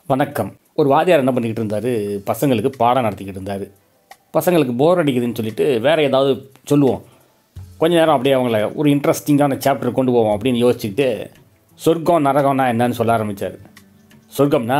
வணக்கம் ஒரு வாத்தியார் என்ன பண்ணிக்கிட்டு இருந்தார் பசங்களுக்கு பாடம் நடத்திக்கிட்டு இருந்தார் பசங்களுக்கு போர் அடிக்குதுன்னு சொல்லிட்டு வேறு ஏதாவது சொல்லுவோம் கொஞ்ச நேரம் அப்படியே அவங்கள ஒரு இன்ட்ரெஸ்டிங்கான சாப்டர் கொண்டு போவோம் அப்படின்னு யோசிச்சுக்கிட்டு சொர்க்கம் நரகம்னா என்னன்னு சொல்ல ஆரம்பித்தார் சொர்க்கம்னா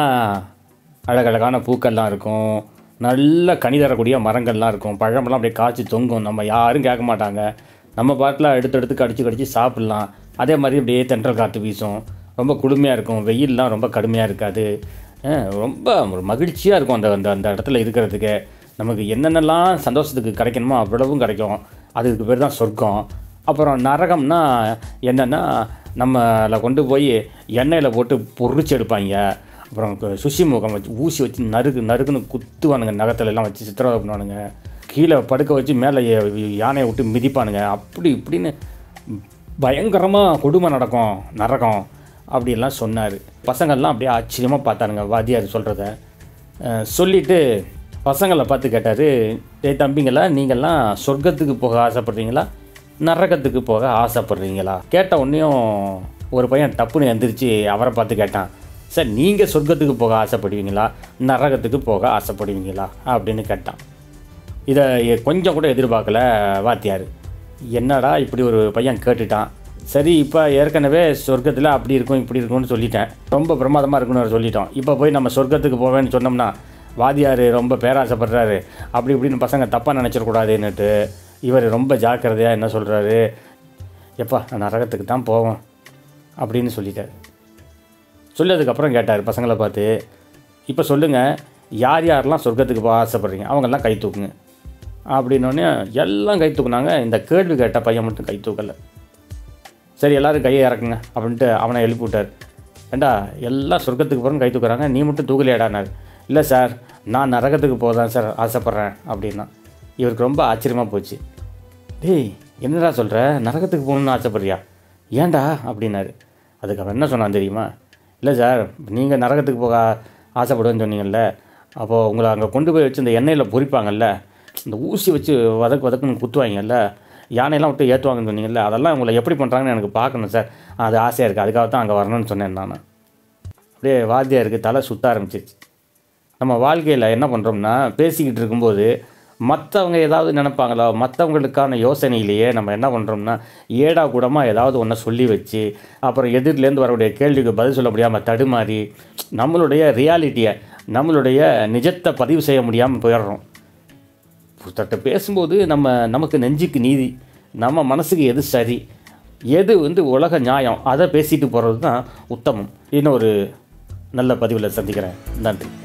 அழகழகான பூக்கள்லாம் இருக்கும் நல்ல கனி தரக்கூடிய மரங்கள்லாம் இருக்கும் பழமெல்லாம் அப்படியே காய்ச்சி தொங்கும் நம்ம யாரும் கேட்க மாட்டாங்க நம்ம பாட்டில் எடுத்து எடுத்து கடிச்சு கடிச்சு சாப்பிட்லாம் அதே மாதிரி அப்படியே தென்றல் காற்று வீசும் ரொம்ப குளுமையாக இருக்கும் வெயில்லாம் ரொம்ப கடுமையாக இருக்காது அஹ் ரொம்ப ஒரு மகிழ்ச்சியாக இருக்கும் அந்த அந்த அந்த இடத்துல இருக்கிறதுக்கு நமக்கு என்னென்னலாம் சந்தோஷத்துக்கு கிடைக்கணுமோ அவ்வளவும் கிடைக்கும் அதுக்கு பேர் தான் சொர்க்கம் அப்புறம் நரகம்னா என்னென்னா நம்மளை கொண்டு போய் எண்ணெயில் போட்டு பொறிச்சு எடுப்பாங்க அப்புறம் கு- சுஷி முகம் வச்சு ஊசி வச்சு நறுக்கு நறுக்குன்னு குத்துவானுங்க நகத்துல எல்லாம் வச்சு சித்திரவதை பண்ணுவானுங்க கீழே படுக்க வச்சு மேலே யானையை விட்டு மிதிப்பானுங்க அப்படி இப்படின்னு பயங்கரமாக கொடுமை நடக்கும் நரகம் அப்படியெல்லாம் சொன்னார் பசங்கள்லாம் அப்படியே ஆச்சரியமாக பார்த்தானுங்க வாத்தியார் சொல்கிறத சொல்லிவிட்டு பசங்களை பார்த்து கேட்டார் ஏய் தம்பிங்களா நீங்கள்லாம் சொர்க்கத்துக்கு போக ஆசைப்படுறீங்களா நரகத்துக்கு போக ஆசைப்படுறீங்களா கேட்ட உடனேயும் ஒரு பையன் டப்புன்னு எந்திரிச்சு அவரை பார்த்து கேட்டான் சார் நீங்கள் சொர்க்கத்துக்கு போக ஆசைப்படுவீங்களா நரகத்துக்கு போக ஆசைப்படுவீங்களா அப்படின்னு கேட்டான் இதை எ- கொஞ்சம் கூட எதிர்பார்க்கல வாத்தியார் என்னடா இப்படி ஒரு பையன் கேட்டுட்டான் சரி இப்போ ஏற்கனவே சொர்க்கத்தில் அப்படி இருக்கும் இப்படி இருக்கும்னு சொல்லிட்டேன் ரொம்ப பிரமாதமாக இருக்குன்னு சொல்லிட்டோம் இப்போ போய் நம்ம சொர்க்கத்துக்கு போவேன்னு சொன்னோம்னா வாத்தியார் ரொம்ப பேராசைப்படுறாரு அப்படி இப்படின்னு பசங்க தப்பாக நினச்சிடக்கூடாதுன்னுட்டு இவர் ரொம்ப ஜாக்கிரதையாக என்ன சொல்கிறாரு எப்பா நான் நரகத்துக்கு தான் போவேன் அப்படின்னு சொல்லிட்டார் சொல்லதுக்கப்புறம் கேட்டார் பசங்களை பார்த்து இப்போ சொல்லுங்கள் யார் யாரெல்லாம் சொர்க்கத்துக்கு போக ஆசைப்படுறீங்க அவங்கெல்லாம் கை தூக்குங்க அப்படின்னோடனே எல்லாம் கை தூக்குனாங்க இந்த கேள்வி கேட்ட பையன் மட்டும் கை தூக்கலை சரி எல்லாரும் கையை இறக்குங்க அப்படின்ட்டு அவனை எழுப்பி விட்டார் ஏண்டா எல்லாம் சொர்க்கத்துக்கு போகிறோம் கை தூக்குறாங்க நீ மட்டும் தூக்கலையாடானார் இல்லை சார் நான் நரகத்துக்கு போக தான் சார் ஆசைப்பட்றேன் அப்படின்னா இவருக்கு ரொம்ப ஆச்சரியமாக போச்சு டேய் என்னடா சொல்கிற நரகத்துக்கு போகணுன்னு ஆசைப்படுறியா ஏன்டா அப்படின்னாரு அதுக்கு அவன் என்ன சொன்னான் தெரியுமா இல்லை சார் நீங்கள் நரகத்துக்கு போக ஆசைப்படுவேன்னு சொன்னீங்கல்ல அப்போது உங்களை அங்கே கொண்டு போய் வச்சு இந்த எண்ணெயில் பொரிப்பாங்கல்ல இந்த ஊசி வச்சு வதக்கு வதக்குன்னு குத்துவாங்கல்ல யானையெல்லாம் விட்டு ஏற்றுவாங்கன்னு சொன்னீங்கல்ல அதெல்லாம் உங்களை எப்படி பண்ணுறாங்கன்னு எனக்கு பார்க்கணும் சார் அது ஆசையாக இருக்குது அதுக்காக தான் அங்கே வரணும்னு சொன்னேன் நான் அப்படியே வாத்தியாருக்கு தலை சுத்த ஆரம்பிச்சிருச்சு நம்ம வாழ்க்கையில் என்ன பண்ணுறோம்னா பேசிக்கிட்டு இருக்கும்போது மற்றவங்க ஏதாவது நினைப்பாங்களோ மற்றவங்களுக்கான யோசனையிலேயே நம்ம என்ன பண்ணுறோம்னா ஏடா கூடமாக ஏதாவது ஒன்றை சொல்லி வச்சு அப்புறம் எதிர்லேருந்து வரக்கூடிய கேள்விக்கு பதில் சொல்ல முடியாமல் தடுமாறி நம்மளுடைய ரியாலிட்டியை நம்மளுடைய நிஜத்தை பதிவு செய்ய முடியாமல் போயிடுறோம் ஒருத்தர்கிட்ட பேசும்போது நம்ம நமக்கு நெஞ்சுக்கு நீதி நம்ம மனசுக்கு எது சரி எது வந்து உலக நியாயம் அதை பேசிட்டு போகிறது தான் உத்தமம் இன்னொரு நல்ல பதிவில் சந்திக்கிறேன் நன்றி